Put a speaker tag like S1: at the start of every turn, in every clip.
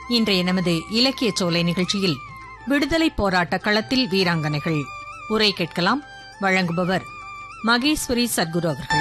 S1: இன்றைய நமது இலக்கிய சோலை நிகழ்ச்சியில் விடுதலை போராட்ட களத்தில் வீராங்கனைகள் உரை கேட்கலாம் வழங்குபவர் மகேஸ்வரி சத்குரு அவர்கள்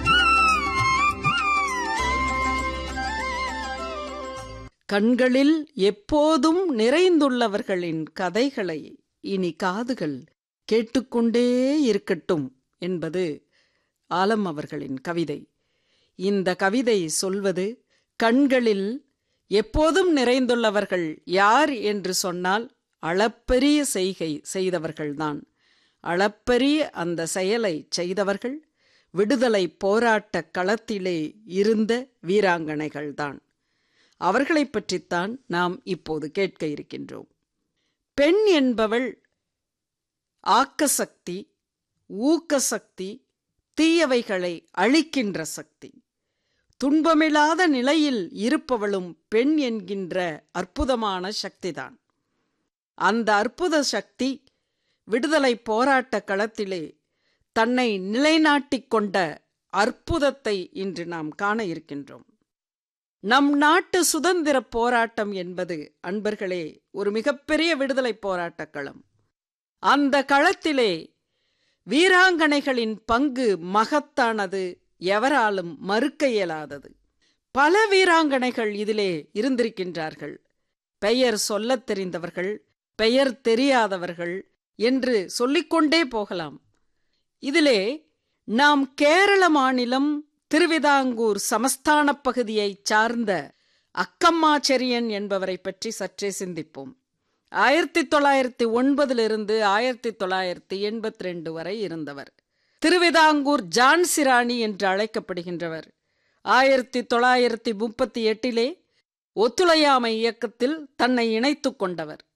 S2: கண்களில் எப்போதும் நிறைந்துள்ளவர்களின் கதைகளை இனி காதுகள் கேட்டுக்கொண்டே இருக்கட்டும் என்பது ஆலம் அவர்களின் கவிதை இந்த கவிதை சொல்வது கண்களில் எப்போதும் நிறைந்துள்ளவர்கள் யார் என்று சொன்னால் அளப்பரிய செய்கை செய்தவர்கள்தான் அளப்பரிய அந்த செயலை செய்தவர்கள் விடுதலை போராட்ட களத்திலே இருந்த வீராங்கனைகள்தான் அவர்களைப் பற்றித்தான் நாம் இப்போது கேட்க இருக்கின்றோம் பெண் என்பவள் ஆக்கசக்தி ஊக்கசக்தி தீயவைகளை அழிக்கின்ற சக்தி துன்பமில்லாத நிலையில் இருப்பவளும் பெண் என்கின்ற அற்புதமான சக்திதான் அந்த அற்புத சக்தி விடுதலை போராட்ட களத்திலே தன்னை நிலைநாட்டிக் கொண்ட அற்புதத்தை இன்று நாம் காண இருக்கின்றோம் நம் நாட்டு சுதந்திர போராட்டம் என்பது அன்பர்களே ஒரு மிகப்பெரிய விடுதலை போராட்ட களம் அந்த களத்திலே வீராங்கனைகளின் பங்கு மகத்தானது எவராலும் மறுக்க இயலாதது பல வீராங்கனைகள் இதிலே இருந்திருக்கின்றார்கள் பெயர் சொல்லத் தெரிந்தவர்கள் பெயர் தெரியாதவர்கள் என்று சொல்லிக்கொண்டே போகலாம் இதிலே நாம் கேரள மாநிலம் திருவிதாங்கூர் சமஸ்தான பகுதியைச் சார்ந்த அக்கம்மாச்செரியன் என்பவரை பற்றி சற்றே சிந்திப்போம் ஆயிரத்தி தொள்ளாயிரத்தி ஒன்பதிலிருந்து ஆயிரத்தி தொள்ளாயிரத்தி எண்பத்தி ரெண்டு வரை இருந்தவர் திருவிதாங்கூர் ஜான்சிராணி என்று அழைக்கப்படுகின்றவர் ஆயிரத்தி தொள்ளாயிரத்தி முப்பத்தி எட்டிலே ஒத்துழையாமை இயக்கத்தில் தன்னை இணைத்துக் கொண்டவர்